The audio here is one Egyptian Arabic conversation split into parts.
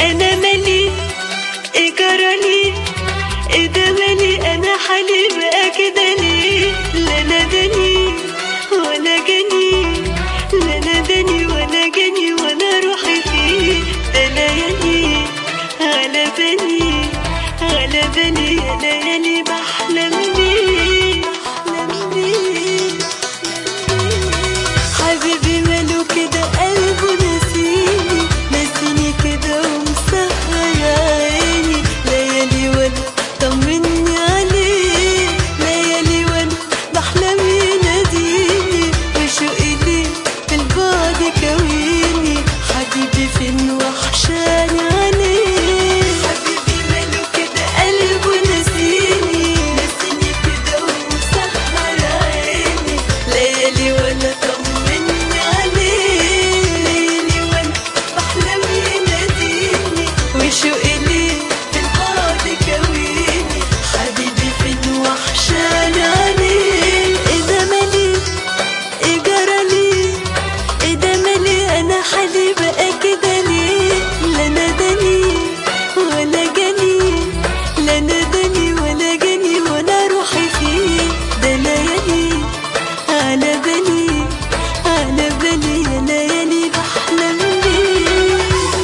انا مالي ايه جرالي ايه ده مالي انا حالي بقى كده ليه لا نداني ولا جاني لا نداني ولا جاني ولا روحي فيه ده ليالي غلباني غلباني يا ليالي بحلم بيه بحلم بيه حبيبي ماله كده قلبه نسيني نسيني كده ومسهر عيني ليالي وانا طمني عليه ليالي وانا بحلم يناديني وشوقي ليه في البعد كويني حبيبي فين وحشاني عليه حبيبي ماله كده قلبه نسيني نسيني كده ومسهر عيني ليالي وانا طمني عليه ليالي وانا بحلم يناديني وشوقي ليه في البعد كويني حبيبي فين وحشاني عليه ايه ده مالي ايه جرالي ايه ده مالي انا حالي بقى كده ليه لا نداني ولا جاني لا نداني ولا جاني ولا روحي فيه ده ليالي على بالي على بالي يا ليالي بحلم بيه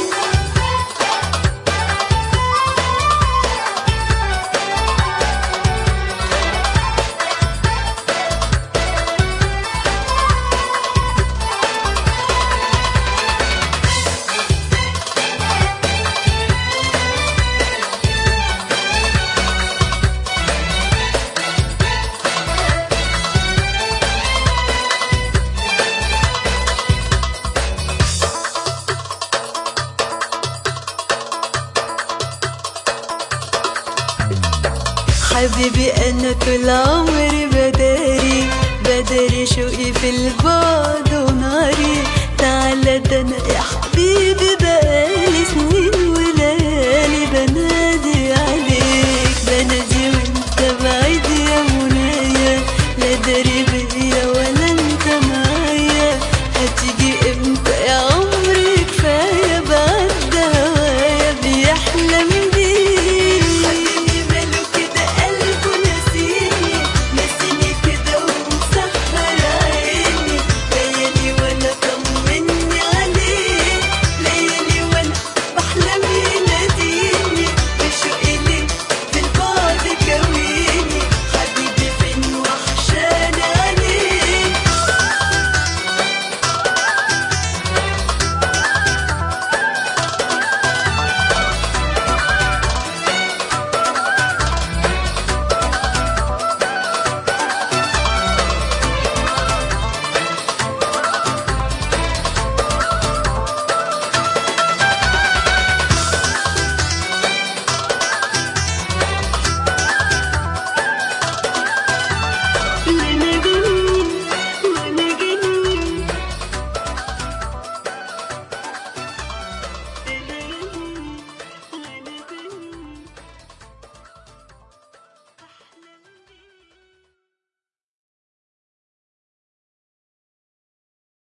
حبيبي انا طول عمري بداري بداري شوقي في البعد وناري تعالى ده انا يا حبيبي بقالي سنين